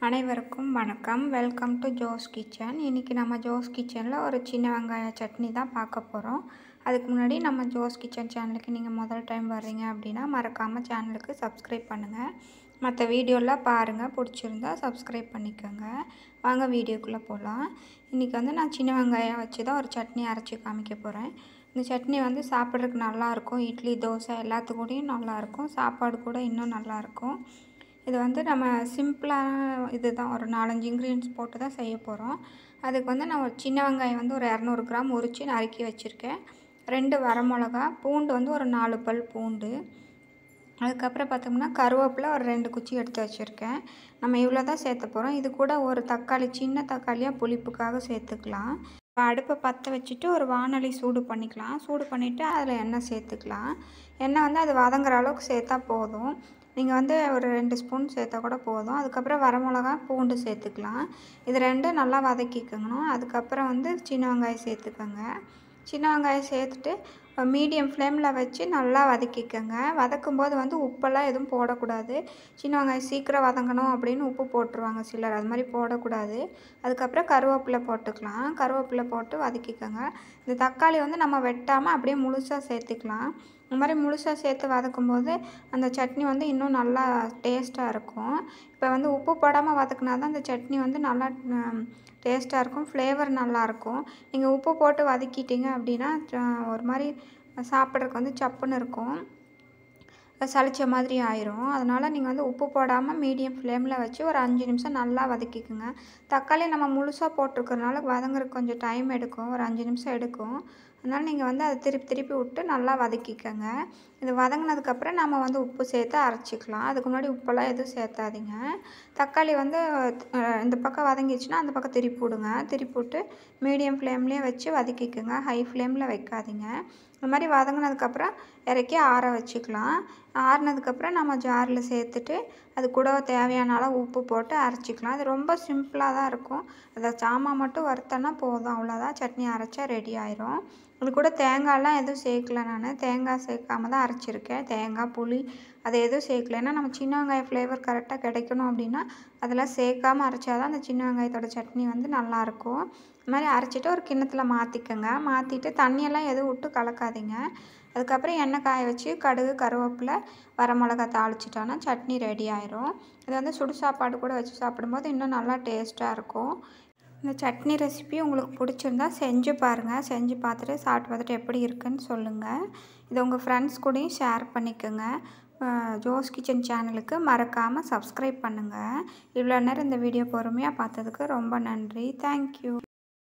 அனைவருக்கும் வணக்கம் welcome to Jose kitchen இன்றைக்கி நம்ம ஜோஸ் கிச்சனில் ஒரு சின்ன வெங்காய சட்னி தான் பார்க்க போகிறோம் அதுக்கு முன்னாடி நம்ம ஜோஸ் கிச்சன் சேனலுக்கு நீங்கள் முதல் டைம் வர்றீங்க அப்படின்னா மறக்காமல் சேனலுக்கு சப்ஸ்கிரைப் பண்ணுங்கள் மற்ற வீடியோலாம் பாருங்கள் பிடிச்சிருந்தா சப்ஸ்கிரைப் பண்ணிக்கோங்க வாங்க வீடியோக்குள்ளே போகலாம் இன்றைக்கி வந்து நான் சின்ன வெங்காயம் வச்சு தான் ஒரு சட்னி அரைச்சி காமிக்க போகிறேன் இந்த சட்னி வந்து சாப்பிட்றதுக்கு நல்லாயிருக்கும் இட்லி தோசை எல்லாத்துக்கூடயும் நல்லாயிருக்கும் சாப்பாடு கூட இன்னும் நல்லாயிருக்கும் இது வந்து நம்ம சிம்பிளான இது தான் ஒரு நாலஞ்சு இன்க்ரீடியன்ஸ் போட்டு தான் செய்ய போகிறோம் அதுக்கு வந்து நான் ஒரு சின்ன வெங்காயம் வந்து ஒரு இரநூறு கிராம் உரித்து நறுக்கி வச்சுருக்கேன் ரெண்டு வரமிளகா பூண்டு வந்து ஒரு நாலு பல் பூண்டு அதுக்கப்புறம் பார்த்தோம்னா கருவேப்பிலை ஒரு ரெண்டு குச்சி எடுத்து வச்சுருக்கேன் நம்ம இவ்வளோ தான் சேர்த்த போகிறோம் இது கூட ஒரு தக்காளி சின்ன தக்காளியாக புளிப்புக்காக சேர்த்துக்கலாம் இப்போ அடுப்பை பற்ற வச்சுட்டு ஒரு வானொலி சூடு பண்ணிக்கலாம் சூடு பண்ணிவிட்டு அதில் எண்ணெய் சேர்த்துக்கலாம் எண்ணெய் வந்து அது வதங்குற அளவுக்கு சேர்த்தா போதும் நீங்கள் வந்து ஒரு ரெண்டு ஸ்பூன் சேர்த்தா கூட போதும் அதுக்கப்புறம் வரமிளகா பூண்டு சேர்த்துக்கலாம் இது ரெண்டும் நல்லா வதக்கிக்கணும் அதுக்கப்புறம் வந்து சின்ன வெங்காயம் சேர்த்துக்கோங்க சின்ன வெங்காயம் சேர்த்துட்டு மீடியம் ஃப்ளேமில் வச்சு நல்லா வதக்கிக்கோங்க வதக்கும்போது வந்து உப்பெல்லாம் எதுவும் போடக்கூடாது சின்ன வெங்காயம் சீக்கிரம் வதங்கணும் அப்படின்னு உப்பு போட்டுருவாங்க சிலர் அது மாதிரி போடக்கூடாது அதுக்கப்புறம் கருவேப்பிலை போட்டுக்கலாம் கருவேப்பிலை போட்டு வதக்கிக்கோங்க இந்த தக்காளி வந்து நம்ம வெட்டாமல் அப்படியே முழுசாக சேர்த்துக்கலாம் இந்த மாதிரி முழுசாக சேர்த்து வதக்கும்போது அந்த சட்னி வந்து இன்னும் நல்லா டேஸ்ட்டாக இருக்கும் இப்போ வந்து உப்பு போடாமல் வதக்குனா தான் அந்த சட்னி வந்து நல்லா டேஸ்ட்டாக இருக்கும் ஃப்ளேவர் நல்லாயிருக்கும் நீங்கள் உப்பு போட்டு வதக்கிட்டீங்க அப்படின்னா ஒரு மாதிரி சாப்பிட்றதுக்கு வந்து சப்புன்னு இருக்கும் சளிச்ச மாதிரி ஆயிரும் அதனால் நீங்கள் வந்து உப்பு போடாமல் மீடியம் ஃப்ளேமில் வச்சு ஒரு அஞ்சு நிமிஷம் நல்லா வதக்கிக்குங்க தக்காளி நம்ம முழுசாக போட்டிருக்கறனால வதங்குறதுக்கு கொஞ்சம் டைம் எடுக்கும் ஒரு அஞ்சு நிமிஷம் எடுக்கும் அதனால் நீங்கள் வந்து அதை திருப்பி திருப்பி விட்டு நல்லா வதக்கிக்கோங்க இது வதங்கினதுக்கப்புறம் நம்ம வந்து உப்பு சேர்த்து அரைச்சிக்கலாம் அதுக்கு முன்னாடி உப்பெல்லாம் எதுவும் சேர்த்தாதீங்க தக்காளி வந்து இந்த பக்கம் வதங்கிடுச்சுன்னா அந்த பக்கம் திருப்பி விடுங்க திருப்பி விட்டு மீடியம் ஃப்ளேம்லேயே வச்சு வதக்கிக்கோங்க ஹை ஃப்ளேமில் வைக்காதீங்க இந்த மாதிரி வதங்கினதுக்கப்புறம் இறக்கி ஆற வச்சுக்கலாம் ஆறினதுக்கப்புறம் நம்ம ஜாரில் சேர்த்துட்டு அது கூட தேவையான அளவு உப்பு போட்டு அரைச்சிக்கலாம் அது ரொம்ப சிம்பிளாக தான் இருக்கும் அதை சாமான் மட்டும் வறுத்தோன்னா போதும் அவ்வளோதான் சட்னி அரைச்சா ரெடி ஆயிரும் இது கூட தேங்காயெலாம் எதுவும் சேர்க்கல நான் தேங்காய் சேர்க்காம தான் அரைச்சிருக்கேன் தேங்காய் புளி அதை எதுவும் சேர்க்கல ஏன்னா நம்ம சின்ன வெங்காயம் ஃப்ளேவர் கரெக்டாக கிடைக்கணும் அப்படின்னா அதெல்லாம் சேர்க்காமல் அரைச்சா தான் அந்த சின்ன வெங்காயத்தோட சட்னி வந்து நல்லாயிருக்கும் இது மாதிரி அரைச்சிட்டு ஒரு கிண்ணத்தில் மாற்றிக்கோங்க மாற்றிட்டு தண்ணியெல்லாம் எதுவும் விட்டு கலக்காதீங்க அதுக்கப்புறம் எண்ணெய் காய வச்சு கடுகு கருவேப்பிலை வரமிளகா தாளிச்சிட்டோன்னா சட்னி ரெடி ஆயிரும் இது வந்து சுடு சாப்பாடு கூட வச்சு சாப்பிடும்போது இன்னும் நல்லா டேஸ்ட்டாக இருக்கும் இந்த சட்னி ரெசிபி உங்களுக்கு பிடிச்சிருந்தா செஞ்சு பாருங்கள் செஞ்சு பார்த்துட்டு சாப்பிட்டு பார்த்துட்டு எப்படி இருக்குன்னு சொல்லுங்கள் இதை உங்கள் ஃப்ரெண்ட்ஸ் கூடயும் ஷேர் பண்ணிக்கோங்க ஜோஸ் கிச்சன் சேனலுக்கு மறக்காமல் சப்ஸ்கிரைப் பண்ணுங்கள் இவ்வளோ நேரம் இந்த வீடியோ பொறுமையாக பார்த்ததுக்கு ரொம்ப நன்றி தேங்க்யூ